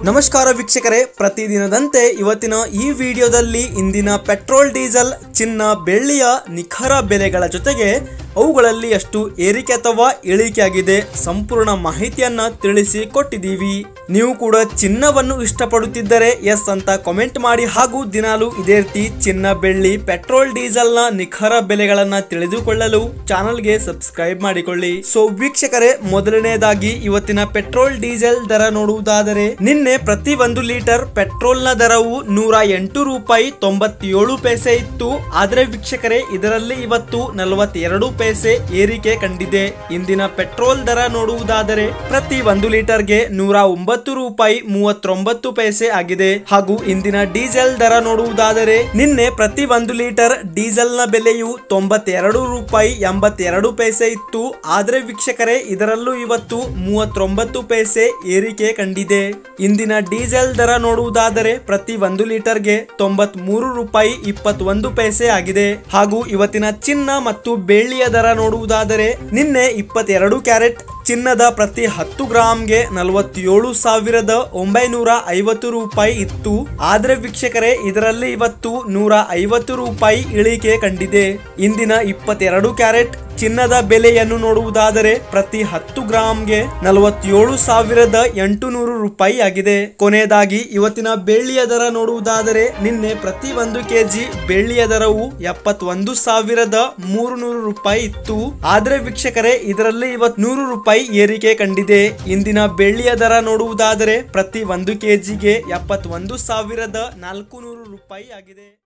ನಮಸ್ಕಾರ ವೀಕ್ಷಕರೇ ಪ್ರತಿದಿನದಂತೆ ಇವತ್ತಿನ ಈ ವಿಡಿಯೋದಲ್ಲಿ ಇಂದಿನ ಪೆಟ್ರೋಲ್ ಡೀಸೆಲ್ ಚಿನ್ನ ಬೆಳ್ಳಿಯ ನಿಖರ ಬೆಲೆಗಳ ಜೊತೆಗೆ ಅವುಗಳಲ್ಲಿ ಎಷ್ಟು ಏರಿಕೆ ಅಥವಾ ಇಳಿಕೆ ಆಗಿದೆ ಸಂಪೂರ್ಣ ಮಾಹಿತಿಯನ್ನ ತಿಳಿಸಿ ಕೊಟ್ಟಿದ್ದೀವಿ ನೀವು ಕೂಡ ಚಿನ್ನವನ್ನು ಇಷ್ಟಪಡುತ್ತಿದ್ದರೆ ಎಸ್ ಅಂತ ಕಾಮೆಂಟ್ ಮಾಡಿ ಹಾಗೂ ದಿನಾಲು ಇದೇ ರೀತಿ ಚಿನ್ನ ಬೆಳ್ಳಿ ಪೆಟ್ರೋಲ್ ಡೀಸೆಲ್ನ ನಿಖರ ಬೆಲೆಗಳನ್ನ ತಿಳಿದುಕೊಳ್ಳಲು ಚಾನಲ್ಗೆ ಸಬ್ಸ್ಕ್ರೈಬ್ ಮಾಡಿಕೊಳ್ಳಿ ಸೊ ವೀಕ್ಷಕರೇ ಮೊದಲನೇದಾಗಿ ಇವತ್ತಿನ ಪೆಟ್ರೋಲ್ ಡೀಸೆಲ್ ದರ ನೋಡುವುದಾದರೆ ನಿನ್ನೆ ಪ್ರತಿ ಒಂದು ಲೀಟರ್ ಪೆಟ್ರೋಲ್ನ ದರವು ನೂರ ಎಂಟು ರೂಪಾಯಿ ತೊಂಬತ್ತೇಳು ಪೈಸೆ ಇತ್ತು ಆದ್ರೆ ವೀಕ್ಷಕರೇ ಇದರಲ್ಲಿ ಇವತ್ತು ನಲವತ್ತೆರಡು ಪೈಸೆ ಏರಿಕೆ ಕಂಡಿದೆ ಇಂದಿನ ಪೆಟ್ರೋಲ್ ದರ ನೋಡುವುದಾದರೆ ಪ್ರತಿ ಒಂದು ಲೀಟರ್ಗೆ ನೂರ ಒಂಬತ್ತು ರೂಪಾಯಿ ಮೂವತ್ತೊಂಬತ್ತು ಪೈಸೆ ಆಗಿದೆ ಹಾಗೂ ಇಂದಿನ ಡೀಸೆಲ್ ದರ ನೋಡುವುದಾದರೆ ನಿನ್ನೆ ಪ್ರತಿ ಒಂದು ಲೀಟರ್ ಡೀಸೆಲ್ ನ ಬೆಲೆಯು ತೊಂಬತ್ತೆರಡು ರೂಪಾಯಿ ಎಂಬತ್ತೆರಡು ಪೈಸೆ ಇತ್ತು ಆದ್ರೆ ವೀಕ್ಷಕರೇ ಇದರಲ್ಲೂ ಇವತ್ತು ಮೂವತ್ತೊಂಬತ್ತು ಪೈಸೆ ಏರಿಕೆ ಕಂಡಿದೆ ಇಂದಿನ ಡೀಸೆಲ್ ದರ ನೋಡುವುದಾದರೆ ಪ್ರತಿ ಒಂದು ಲೀಟರ್ಗೆ ತೊಂಬತ್ ಮೂರು ರೂಪಾಯಿ ಇಪ್ಪತ್ತೊಂದು ಪೈಸೆ ಆಗಿದೆ ಹಾಗೂ ಇವತ್ತಿನ ಚಿನ್ನ ಮತ್ತು ಬೆಳ್ಳಿಯ ದರ ನೋಡುವುದಾದರೆ ನಿನ್ನೆ ಇಪ್ಪತ್ತೆರಡು ಕ್ಯಾರೆಟ್ ಚಿನ್ನದ ಪ್ರತಿ ಹತ್ತು ಗ್ರಾಮ್ಗೆ ನಲವತ್ತೇಳು ಸಾವಿರದ ಒಂಬೈನೂರ ಐವತ್ತು ರೂಪಾಯಿ ಇತ್ತು ಆದ್ರೆ ವೀಕ್ಷಕರೇ ಇದರಲ್ಲಿ ಇವತ್ತು ನೂರ ಐವತ್ತು ರೂಪಾಯಿ ಇಳಿಕೆ ಕಂಡಿದೆ ಇಂದಿನ ಇಪ್ಪತ್ತೆರಡು ಕ್ಯಾರೆಟ್ ಚಿನ್ನದ ಬೆಲೆಯನ್ನು ನೋಡುವುದಾದರೆ ಪ್ರತಿ ಹತ್ತು ಗ್ರಾಮ್ಗೆ ನಲವತ್ತೇಳು ಸಾವಿರದ ಎಂಟು ನೂರು ರೂಪಾಯಿ ಆಗಿದೆ ಕೊನೆಯದಾಗಿ ಇವತ್ತಿನ ಬೆಳ್ಳಿಯ ದರ ನೋಡುವುದಾದರೆ ನಿನ್ನೆ ಪ್ರತಿ ಒಂದು ಕೆಜಿ ಬೆಳ್ಳಿಯ ದರವು ಎಪ್ಪತ್ತೊಂದು ಸಾವಿರದ ಮೂರು ನೂರು ರೂಪಾಯಿ ಇತ್ತು ಆದ್ರೆ ವೀಕ್ಷಕರೇ ಇದರಲ್ಲಿ ಇವತ್ತು ನೂರು ರೂಪಾಯಿ ಏರಿಕೆ ಕಂಡಿದೆ ಇಂದಿನ ಬೆಳ್ಳಿಯ ದರ ನೋಡುವುದಾದರೆ ಪ್ರತಿ ಒಂದು ಕೆಜಿಗೆ ಎಪ್ಪತ್ತೊಂದು ಸಾವಿರದ ನಾಲ್ಕು ನೂರು ರೂಪಾಯಿ ಆಗಿದೆ